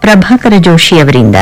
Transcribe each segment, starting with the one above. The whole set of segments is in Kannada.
ಪ್ರಭಾಕರ ಜೋಶಿ ಅವರಿಂದ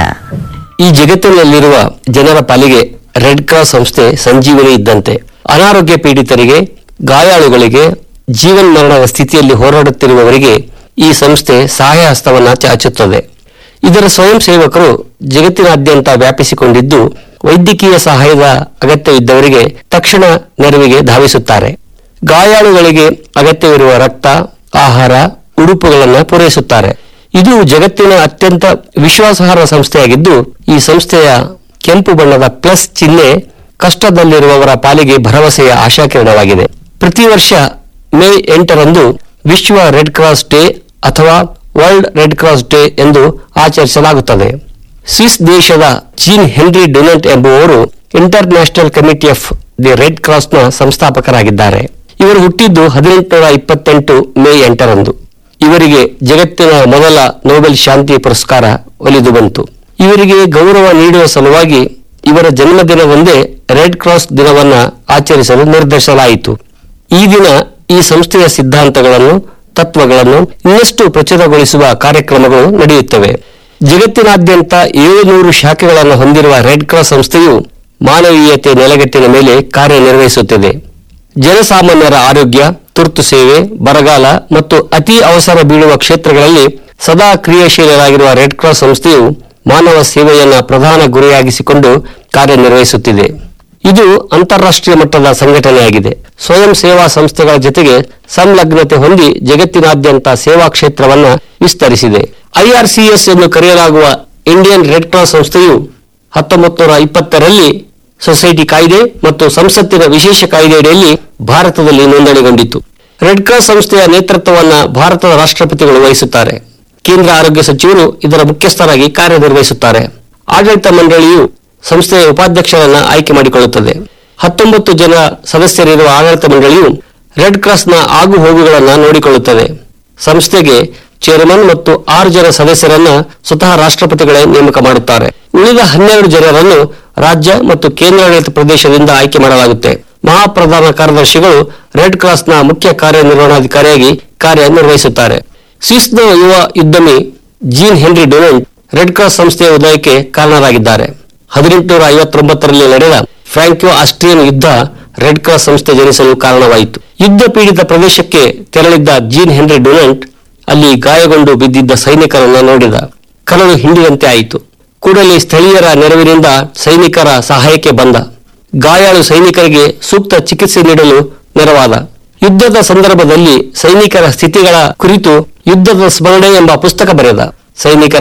ಈ ಜಗತ್ತಿನಲ್ಲಿರುವ ಜನರ ಪಾಲಿಗೆ ರೆಡ್ ಕ್ರಾಸ್ ಸಂಸ್ಥೆ ಸಂಜೀವನಿ ಇದ್ದಂತೆ ಅನಾರೋಗ್ಯ ಪೀಡಿತರಿಗೆ ಗಾಯಾಳುಗಳಿಗೆ ಜೀವನ್ ಮರಣದ ಸ್ಥಿತಿಯಲ್ಲಿ ಹೋರಾಡುತ್ತಿರುವವರಿಗೆ ಈ ಸಂಸ್ಥೆ ಸಹಾಯ ಹಸ್ತವನ್ನ ಚಾಚುತ್ತದೆ ಇದರ ಸ್ವಯಂ ಸೇವಕರು ಜಗತ್ತಿನಾದ್ಯಂತ ವ್ಯಾಪಿಸಿಕೊಂಡಿದ್ದು ವೈದ್ಯಕೀಯ ಸಹಾಯದ ಅಗತ್ಯವಿದ್ದವರಿಗೆ ತಕ್ಷಣ ನೆರವಿಗೆ ಧಾವಿಸುತ್ತಾರೆ ಗಾಯಾಳುಗಳಿಗೆ ಅಗತ್ಯವಿರುವ ರಕ್ತ ಆಹಾರ ಉಡುಪುಗಳನ್ನು ಪೂರೈಸುತ್ತಾರೆ ಇದು ಜಗತ್ತಿನ ಅತ್ಯಂತ ವಿಶ್ವಾಸಾರ್ಹ ಸಂಸ್ಥೆಯಾಗಿದ್ದು ಈ ಸಂಸ್ಥೆಯ ಕೆಂಪು ಬಣ್ಣದ ಪ್ಲಸ್ ಚಿಹ್ನೆ ಕಷ್ಟದಲ್ಲಿರುವವರ ಪಾಲಿಗೆ ಭರವಸೆಯ ಆಶಾಕಿರಣವಾಗಿದೆ ಪ್ರತಿ ವರ್ಷ ಮೇ ಎಂಟರಂದು ವಿಶ್ವ ರೆಡ್ ಕ್ರಾಸ್ ಡೇ ಅಥವಾ ವರ್ಲ್ಡ್ ರೆಡ್ ಕ್ರಾಸ್ ಡೇ ಎಂದು ಆಚರಿಸಲಾಗುತ್ತದೆ ಸ್ವಿಸ್ ದೇಶದ ಜೀನ್ ಹೆನ್ರಿ ಡೊನೆಂಟ್ ಎಂಬುವವರು International Committee of the Red ಕ್ರಾಸ್ನ ಸಂಸ್ಥಾಪಕರಾಗಿದ್ದಾರೆ ಇವರು ಹುಟ್ಟಿದ್ದು ಹದಿನೆಂಟುನೂರ ಇಪ್ಪತ್ತೆಂಟು ಮೇ ಎಂಟರಂದು ಇವರಿಗೆ ಜಗತ್ತಿನ ಮೊದಲ ನೊಬೆಲ್ ಶಾಂತಿ ಪುರಸ್ಕಾರ ಒಲಿದು ಬಂತು ಇವರಿಗೆ ಗೌರವ ನೀಡುವ ಸಲುವಾಗಿ ಇವರ ಜನ್ಮದಿನವೊಂದೇ ರೆಡ್ ಕ್ರಾಸ್ ದಿನವನ್ನ ಆಚರಿಸಲು ನಿರ್ಧರಿಸಲಾಯಿತು ಈ ದಿನ ಈ ಸಂಸ್ಥೆಯ ಸಿದ್ಧಾಂತಗಳನ್ನು ತತ್ವಗಳನ್ನು ಇನ್ನಷ್ಟು ಪ್ರಚುರಗೊಳಿಸುವ ಕಾರ್ಯಕ್ರಮಗಳು ನಡೆಯುತ್ತವೆ ಜಗತ್ತಿನಾದ್ಯಂತ ಏಳುನೂರು ಶಾಖೆಗಳನ್ನು ಹೊಂದಿರುವ ರೆಡ್ ಕ್ರಾಸ್ ಸಂಸ್ಥೆಯು ಮಾನವೀಯತೆ ನೆಲೆಗಟ್ಟಿನ ಮೇಲೆ ಕಾರ್ಯನಿರ್ವಹಿಸುತ್ತಿದೆ ಜನಸಾಮಾನ್ಯರ ಆರೋಗ್ಯ ತುರ್ತು ಸೇವೆ ಬರಗಾಲ ಮತ್ತು ಅತಿ ಅವಸರ ಬೀಳುವ ಕ್ಷೇತ್ರಗಳಲ್ಲಿ ಸದಾ ಕ್ರಿಯಾಶೀಲರಾಗಿರುವ ರೆಡ್ ಕ್ರಾಸ್ ಸಂಸ್ಥೆಯು ಮಾನವ ಸೇವೆಯನ್ನ ಪ್ರಧಾನ ಗುರಿಯಾಗಿಸಿಕೊಂಡು ಕಾರ್ಯನಿರ್ವಹಿಸುತ್ತಿದೆ ಇದು ಅಂತಾರಾಷ್ಟ್ರೀಯ ಮಟ್ಟದ ಸಂಘಟನೆಯಾಗಿದೆ ಸ್ವಯಂ ಸೇವಾ ಸಂಸ್ಥೆಗಳ ಜೊತೆಗೆ ಸಂಲಗ್ನತೆ ಹೊಂದಿ ಜಗತ್ತಿನಾದ್ಯಂತ ಸೇವಾ ಕ್ಷೇತ್ರವನ್ನ ವಿಸ್ತರಿಸಿದೆ ಐಆರ್ಸಿಎಸ್ ಎಂದು ಕರೆಯಲಾಗುವ ಇಂಡಿಯನ್ ರೆಡ್ ಕ್ರಾಸ್ ಸಂಸ್ಥೆಯು ಹತ್ತೊಂಬತ್ತು ನೂರ ಇಪ್ಪತ್ತರಲ್ಲಿ ಸೊಸೈಟಿ ಕಾಯ್ದೆ ಮತ್ತು ಸಂಸತ್ತಿನ ವಿಶೇಷ ಕಾಯ್ದೆಯಡಿಯಲ್ಲಿ ಭಾರತದಲ್ಲಿ ನೋಂದಣಿಗೊಂಡಿತು ರೆಡ್ ಕ್ರಾಸ್ ಸಂಸ್ಥೆಯ ನೇತೃತ್ವವನ್ನ ಭಾರತದ ರಾಷ್ಟ್ರಪತಿಗಳು ವಹಿಸುತ್ತಾರೆ ಕೇಂದ್ರ ಆರೋಗ್ಯ ಸಚಿವರು ಇದರ ಮುಖ್ಯಸ್ಥರಾಗಿ ಕಾರ್ಯನಿರ್ವಹಿಸುತ್ತಾರೆ ಆಡಳಿತ ಮಂಡಳಿಯು ಸಂಸ್ಥೆಯ ಉಪಾಧ್ಯಕ್ಷರನ್ನ ಆಯ್ಕೆ ಮಾಡಿಕೊಳ್ಳುತ್ತದೆ ಹತ್ತೊಂಬತ್ತು ಜನ ಸದಸ್ಯರಿರುವ ಆಡಳಿತ ಮಂಡಳಿಯು ರೆಡ್ ಕ್ರಾಸ್ನ ಆಗು ಹೋಗುಗಳನ್ನು ನೋಡಿಕೊಳ್ಳುತ್ತದೆ ಸಂಸ್ಥೆಗೆ ಚೇರ್ಮನ್ ಮತ್ತು ಆರು ಜನ ಸದಸ್ಯರನ್ನ ಸ್ವತಃ ರಾಷ್ಟ್ರಪತಿಗಳೇ ನೇಮಕ ಮಾಡುತ್ತಾರೆ ಉಳಿದ ಹನ್ನೆರಡು ಜನರನ್ನು ರಾಜ್ಯ ಮತ್ತು ಕೇಂದ್ರಾಡಳಿತ ಪ್ರದೇಶದಿಂದ ಆಯ್ಕೆ ಮಾಡಲಾಗುತ್ತೆ ಮಹಾಪ್ರಧಾನ ಕಾರ್ಯದರ್ಶಿಗಳು ರೆಡ್ ಕ್ರಾಸ್ನ ಮುಖ್ಯ ಕಾರ್ಯನಿರ್ವಹಣಾಧಿಕಾರಿಯಾಗಿ ಕಾರ್ಯನಿರ್ವಹಿಸುತ್ತಾರೆ ಸ್ವಿಸ್ನ ಯುವ ಉದ್ಯಮಿ Jean Henri Dunant red cross ಸಂಸ್ಥೆಯ ಉದಯಕ್ಕೆ ಕಾರಣರಾಗಿದ್ದಾರೆ ಹದಿನೆಂಟುನೂರ ಐವತ್ತೊಂಬತ್ತರಲ್ಲಿ ನಡೆದ ಫ್ರಾಂಕೋ ಆಸ್ಟ್ರಿಯನ್ ಯುದ್ಧ ರೆಡ್ ಕ್ರಾಸ್ ಸಂಸ್ಥೆ ಜನಿಸಲು ಕಾರಣವಾಯಿತು ಯುದ್ಧ ಪೀಡಿತ ಪ್ರದೇಶಕ್ಕೆ ತೆರಳಿದ್ದ ಜೀನ್ ಹೆನ್ರಿ ಡೊನೆಂಟ್ ಅಲ್ಲಿ ಗಾಯಗೊಂಡು ಬಿದ್ದಿದ್ದ ಸೈನಿಕರನ್ನ ನೋಡಿದ ಕರಳು ಹಿಂಡಿದಂತೆ ಆಯಿತು ಕೂಡಲೇ ಸ್ಥಳೀಯರ ನೆರವಿನಿಂದ ಸೈನಿಕರ ಸಹಾಯಕ್ಕೆ ಬಂದ ಗಾಯಾಳು ಸೈನಿಕರಿಗೆ ಸೂಕ್ತ ಚಿಕಿತ್ಸೆ ನೀಡಲು ನೆರವಾದ ಯುದ್ಧದ ಸಂದರ್ಭದಲ್ಲಿ ಸೈನಿಕರ ಸ್ಥಿತಿಗಳ ಕುರಿತು ಯುದ್ಧದ ಸ್ಮರಣೆ ಎಂಬ ಪುಸ್ತಕ ಬರೆದ ಸೈನಿಕರ